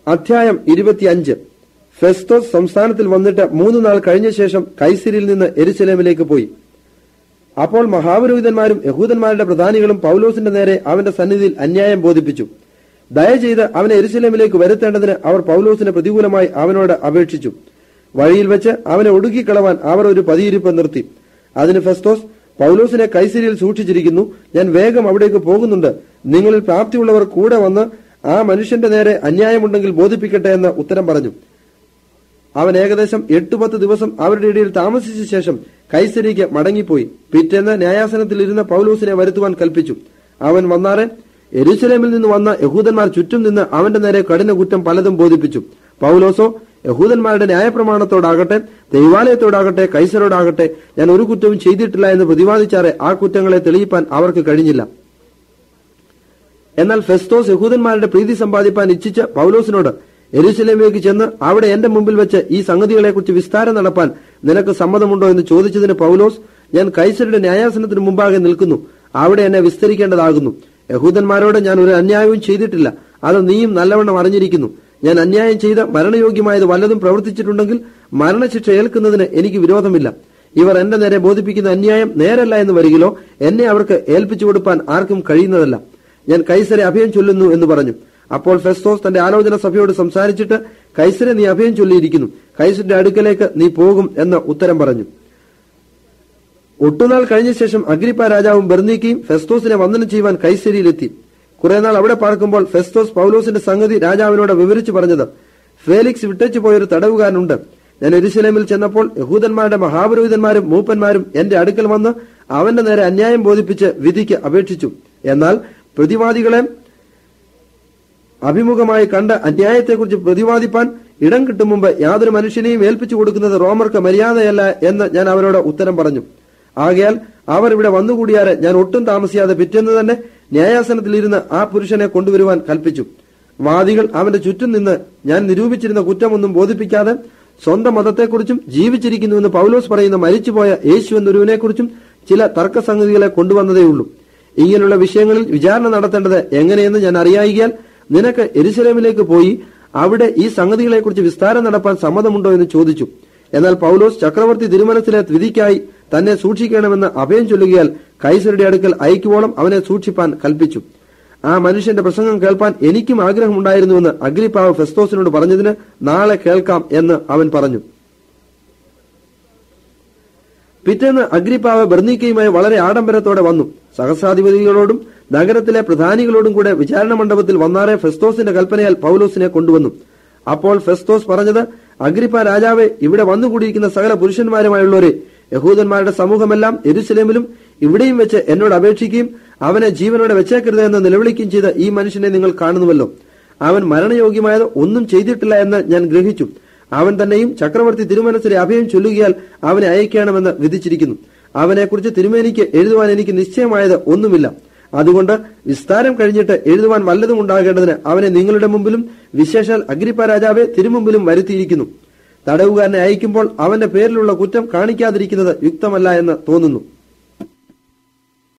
അധ്യായം ഇരുപത്തിയഞ്ച് ഫെസ്തോസ് സംസ്ഥാനത്തിൽ വന്നിട്ട് മൂന്ന് നാൾ കഴിഞ്ഞ ശേഷം കൈസരിയിൽ നിന്ന് എരുസലേമിലേക്ക് പോയി അപ്പോൾ മഹാപുരോഹിതന്മാരും യഹൂദന്മാരുടെ പ്രധാനികളും പൗലോസിന്റെ നേരെ അവന്റെ സന്നിധിയിൽ അന്യായം ബോധിപ്പിച്ചു ദയചെയ്ത് അവനെ എരുസലേമിലേക്ക് വരുത്തേണ്ടതിന് അവർ പൗലോസിന് പ്രതികൂലമായി അവനോട് അപേക്ഷിച്ചു വഴിയിൽ വെച്ച് അവനെ ഒടുക്കിക്കളവാൻ അവർ ഒരു പതിയിരിപ്പ് നിർത്തി അതിന് ഫെസ്തോസ് പൗലോസിനെ കൈസരിയിൽ സൂക്ഷിച്ചിരിക്കുന്നു ഞാൻ വേഗം അവിടേക്ക് പോകുന്നുണ്ട് നിങ്ങളിൽ പ്രാപ്തിയുള്ളവർ കൂടെ വന്ന് ആ മനുഷ്യന്റെ നേരെ അന്യായമുണ്ടെങ്കിൽ ബോധിപ്പിക്കട്ടെ എന്ന് ഉത്തരം പറഞ്ഞു അവൻ ഏകദേശം എട്ട് പത്ത് ദിവസം അവരുടെ ഇടയിൽ താമസിച്ച ശേഷം കൈസരിക്ക് മടങ്ങിപ്പോയി പിറ്റേന്ന് ന്യായാസനത്തിൽ ഇരുന്ന പൗലോസിനെ വരുത്തുവാൻ കൽപ്പിച്ചു അവൻ വന്നാറെ എരുസലേമിൽ നിന്ന് വന്ന യഹൂദന്മാർ ചുറ്റും നിന്ന് അവന്റെ നേരെ കഠിന കുറ്റം പലതും ബോധിപ്പിച്ചു പൗലോസോ യഹൂദന്മാരുടെ ന്യായപ്രമാണത്തോടാകട്ടെ ദൈവാലയത്തോടാകട്ടെ കൈസരോടാകട്ടെ ഞാൻ ഒരു കുറ്റവും ചെയ്തിട്ടില്ല എന്ന് പ്രതിവാദിച്ചാറെ ആ കുറ്റങ്ങളെ തെളിയിപ്പാൻ അവർക്ക് കഴിഞ്ഞില്ല എന്നാൽ ഫെസ്തോസ് യഹൂദന്മാരുടെ പ്രീതി സമ്പാദിപ്പാൻ ഇച്ഛിച്ച പൗലോസിനോട് എരുസലേമിലേക്ക് ചെന്ന് അവിടെ എന്റെ മുമ്പിൽ വെച്ച് ഈ സംഗതികളെക്കുറിച്ച് വിസ്താരം നടപ്പാൻ നിനക്ക് സമ്മതമുണ്ടോ എന്ന് ചോദിച്ചതിന് പൗലോസ് ഞാൻ കൈസരുടെ ന്യായാസനത്തിന് മുമ്പാകെ നിൽക്കുന്നു അവിടെ എന്നെ വിസ്തരിക്കേണ്ടതാകുന്നു യഹൂദന്മാരോട് ഞാൻ ഒരു അന്യായവും ചെയ്തിട്ടില്ല അത് നീയും നല്ലവണ്ണം അറിഞ്ഞിരിക്കുന്നു ഞാൻ അന്യായം ചെയ്ത മരണയോഗ്യമായത് വല്ലതും പ്രവർത്തിച്ചിട്ടുണ്ടെങ്കിൽ മരണശിക്ഷ ഏൽക്കുന്നതിന് എനിക്ക് വിരോധമില്ല ഇവർ എന്റെ നേരെ ബോധിപ്പിക്കുന്ന അന്യായം നേരല്ല എന്ന് വരികിലോ എന്നെ അവർക്ക് ഏൽപ്പിച്ചു കൊടുപ്പാൻ ആർക്കും കഴിയുന്നതല്ല ഞാൻ കൈസരെ അഭയം ചൊല്ലുന്നു എന്ന് പറഞ്ഞു അപ്പോൾ ഫെസ്തോസ് തന്റെ ആലോചന സഭയോട് സംസാരിച്ചിട്ട് കൈസരെ നീ അഭയം ചൊല്ലിയിരിക്കുന്നു കൈസരുടെ അടുക്കലേക്ക് നീ പോകും എന്ന് ഉത്തരം പറഞ്ഞു ഒട്ടുനാൾ കഴിഞ്ഞ ശേഷം അഗ്രിപ്പ രാജാവും ബെർന്നീക്കയും ഫെസ്തോസിനെ വന്ദനം ചെയ്യുവാൻ കൈസരിയിലെത്തി കുറെ നാൾ അവിടെ പാർക്കുമ്പോൾ ഫെസ്തോസ് പൗലോസിന്റെ സംഗതി രാജാവിനോട് വിവരിച്ചു പറഞ്ഞത് ഫേലിക്സ് വിട്ടേച്ചു പോയൊരു തടവുകാരനുണ്ട് ഞാൻ എരുസലേമിൽ ചെന്നപ്പോൾ യഹൂദന്മാരുടെ മഹാപുരോഹിതന്മാരും മൂപ്പന്മാരും എന്റെ അടുക്കൽ വന്ന് അവന്റെ നേരെ അന്യായം ബോധിപ്പിച്ച് വിധിക്ക് അപേക്ഷിച്ചു എന്നാൽ പ്രതിവാദികളെ അഭിമുഖമായി കണ്ട അന്യായത്തെക്കുറിച്ച് പ്രതിവാദിപ്പാൻ ഇടം കിട്ടും മുമ്പ് യാതൊരു മനുഷ്യനെയും ഏൽപ്പിച്ചു കൊടുക്കുന്നത് റോമർക്ക് മര്യാദയല്ല എന്ന് ഞാൻ അവരോട് ഉത്തരം പറഞ്ഞു ആകയാൽ അവർ ഇവിടെ വന്നുകൂടിയാറെ ഞാൻ ഒട്ടും താമസിയാതെ പിറ്റേന്ന് തന്നെ ന്യായാസനത്തിലിരുന്ന് ആ പുരുഷനെ കൊണ്ടുവരുവാൻ കൽപ്പിച്ചു വാദികൾ അവന്റെ ചുറ്റും നിന്ന് ഞാൻ നിരൂപിച്ചിരുന്ന കുറ്റമൊന്നും ബോധിപ്പിക്കാതെ സ്വന്തം മതത്തെക്കുറിച്ചും ജീവിച്ചിരിക്കുന്നുവെന്ന് പൗലോസ് പറയുന്ന മരിച്ചുപോയ യേശു എന്നൊരുവിനെക്കുറിച്ചും ചില തർക്കസംഗതികളെ കൊണ്ടുവന്നതേയുള്ളൂ ഇങ്ങനെയുള്ള വിഷയങ്ങളിൽ വിചാരണ നടത്തേണ്ടത് എങ്ങനെയെന്ന് ഞാൻ അറിയായികയാൽ നിനക്ക് എരുസലേമിലേക്ക് പോയി അവിടെ ഈ സംഗതികളെക്കുറിച്ച് വിസ്താരം നടപ്പാൻ സമ്മതമുണ്ടോ എന്ന് ചോദിച്ചു എന്നാൽ പൗലോസ് ചക്രവർത്തി തിരുമനസിലെ വിധിക്കായി തന്നെ സൂക്ഷിക്കണമെന്ന് അഭയം ചൊല്ലുകയാൽ കൈസരുടെ അടുക്കൽ അയക്കുവോളം അവനെ സൂക്ഷിപ്പാൻ കൽപ്പിച്ചു ആ മനുഷ്യന്റെ പ്രസംഗം കേൾപ്പാൻ എനിക്കും ആഗ്രഹമുണ്ടായിരുന്നുവെന്ന് അഗ്രിപ്പാവ് ഫെസ്തോസിനോട് പറഞ്ഞതിന് നാളെ കേൾക്കാം എന്ന് അവൻ പറഞ്ഞു പിറ്റേന്ന് അഗ്രിപ്പാവ് ബർണീക്കയുമായി വളരെ ആഡംബരത്തോടെ വന്നു സഹസ്രാധിപതികളോടും നഗരത്തിലെ പ്രധാനികളോടും കൂടെ വിചാരണ മണ്ഡപത്തിൽ വന്നാറെ ഫെസ്തോസിന്റെ കൽപ്പനയാൽ പൗലോസിനെ കൊണ്ടുവന്നു അപ്പോൾ ഫെസ്തോസ് പറഞ്ഞത് അഗ്രിപ്പ രാജാവെ ഇവിടെ വന്നുകൂടിയിരിക്കുന്ന സകല പുരുഷന്മാരുമായുള്ളവരെ യഹൂദന്മാരുടെ സമൂഹമെല്ലാം എരുസലേമിലും ഇവിടെയും വെച്ച് എന്നോട് അപേക്ഷിക്കുകയും അവനെ ജീവനോടെ വെച്ചേക്കരുത് എന്ന് നിലവിളിക്കുകയും ചെയ്ത ഈ മനുഷ്യനെ നിങ്ങൾ കാണുന്നുവല്ലോ അവൻ മരണയോഗ്യമായത് ഒന്നും ചെയ്തിട്ടില്ല എന്ന് ഞാൻ ഗ്രഹിച്ചു അവൻ തന്നെയും ചക്രവർത്തി തിരുമനസിലെ അഭയം ചൊല്ലുകയാൽ അവനെ അയക്കണമെന്ന് വിധിച്ചിരിക്കുന്നു അവനെക്കുറിച്ച് തിരുമേനിക്ക് എഴുതുവാൻ എനിക്ക് നിശ്ചയമായത് ഒന്നുമില്ല അതുകൊണ്ട് വിസ്താരം കഴിഞ്ഞിട്ട് എഴുതുവാൻ വല്ലതും ഉണ്ടാകേണ്ടതിന് അവനെ നിങ്ങളുടെ മുമ്പിലും വിശേഷാൽ അഗ്രിപ്പ രാജാവെ തിരുമുമ്പിലും വരുത്തിയിരിക്കുന്നു തടവുകാരനെ അയക്കുമ്പോൾ അവന്റെ പേരിലുള്ള കുറ്റം കാണിക്കാതിരിക്കുന്നത് യുക്തമല്ല എന്ന് തോന്നുന്നു